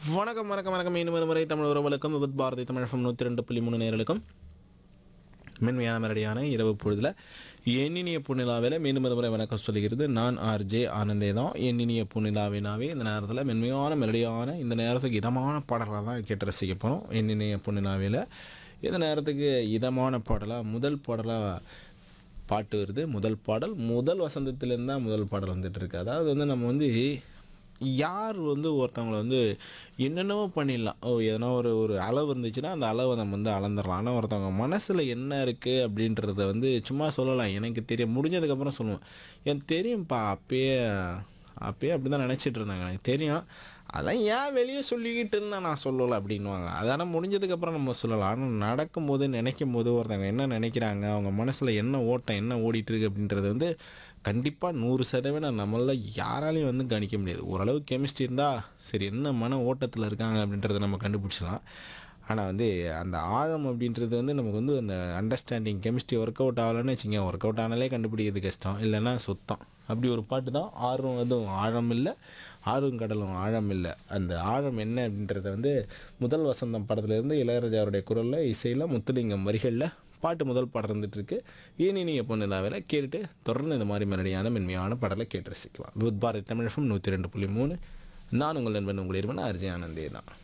வணக்கம் வணக்கம் வணக்கம் மீண்டும் ஒரு முறை தமிழ் உறவுகளுக்கும் விபத் பாரதி தமிழகம் நூற்றி ரெண்டு புள்ளி மூணு நேர்களுக்கும் மென்மையான மெரடியான இரவு பொழுதில் எண்ணினிய புண்ணிலாவில் மீண்டும் ஒரு முறை வணக்கம் சொல்லுகிறது நான் ஆர்ஜே ஆனந்தே தான் எண்ணினிய புண்ணிலாவினாவே இந்த நேரத்தில் மென்மையான மெலடியான இந்த நேரத்துக்கு இதமான பாடல்களை தான் கேட்டு ரசிக்க போகிறோம் எண்ணினிய புண்ணிலாவில் இந்த நேரத்துக்கு இதமான பாடலாக முதல் பாடலாக பாட்டு வருது முதல் பாடல் முதல் வசந்தத்துலேருந்து தான் முதல் பாடல் வந்துட்டு இருக்கு அதாவது வந்து நம்ம வந்து யார் வந்து ஒருத்தவங்களை வந்து என்னென்னவோ பண்ணிடலாம் ஓ எதனா ஒரு ஒரு அளவு இருந்துச்சுன்னா அந்த அளவை நம்ம வந்து அளந்துடலாம் ஆனால் ஒருத்தவங்க மனசில் என்ன இருக்குது அப்படின்றத வந்து சும்மா சொல்லலாம் எனக்கு தெரியும் முடிஞ்சதுக்கப்புறம் சொல்லுவேன் எனக்கு தெரியும்ப்பா அப்பயே அப்பயே அப்படி தான் நினச்சிட்டு இருந்தாங்க எனக்கு தெரியும் அதான் ஏன் வெளியே சொல்லிக்கிட்டு இருந்தால் நான் சொல்லலை அப்படின்வாங்க அதனால் முடிஞ்சதுக்கப்புறம் நம்ம சொல்லலாம் ஆனால் நடக்கும்போது நினைக்கும் போது ஒருத்தவங்க என்ன நினைக்கிறாங்க அவங்க மனசில் என்ன ஓட்டம் என்ன ஓடிட்டு இருக்கு அப்படின்றது வந்து கண்டிப்பாக நூறு சதவீதம் நம்மளால் யாராலையும் வந்து கணிக்க முடியாது ஓரளவு கெமிஸ்ட்ரி இருந்தால் சரி என்ன மன ஓட்டத்தில் இருக்காங்க அப்படின்றத நம்ம கண்டுபிடிச்சலாம் ஆனால் வந்து அந்த ஆழம் அப்படின்றது வந்து நமக்கு வந்து அந்த அண்டர்ஸ்டாண்டிங் கெமிஸ்ட்ரி ஒர்க் அவுட் ஆகலைன்னு வச்சுங்க ஒர்க் அவுட் ஆனாலே கண்டுபிடிக்கிறது கஷ்டம் இல்லைன்னா சுத்தம் அப்படி ஒரு பாட்டு தான் ஆர்வம் அதுவும் ஆழம் இல்லை ஆறும் கடலும் ஆழம் இல்லை அந்த ஆழம் என்ன அப்படின்றத வந்து முதல் வசந்தம் படத்துலேருந்து இளையராஜாவுடைய குரலில் இசையில் முத்துலிங்கம் வரிகளில் பாட்டு முதல் பாடம் இருந்துகிட்ருக்கு ஏனி நீங்கள் பொண்ணுலாவில் கேட்டுட்டு தொடர்ந்து இந்த மாதிரி மெலடியான மென்மையான பாடலை கேட்டு ரசிக்கலாம் வித் பாரதி தமிழகம் நூற்றி ரெண்டு புள்ளி மூணு நான் உங்கள் நண்பன் உங்கள் இருவன் அர்ஜய் ஆனந்தே தான்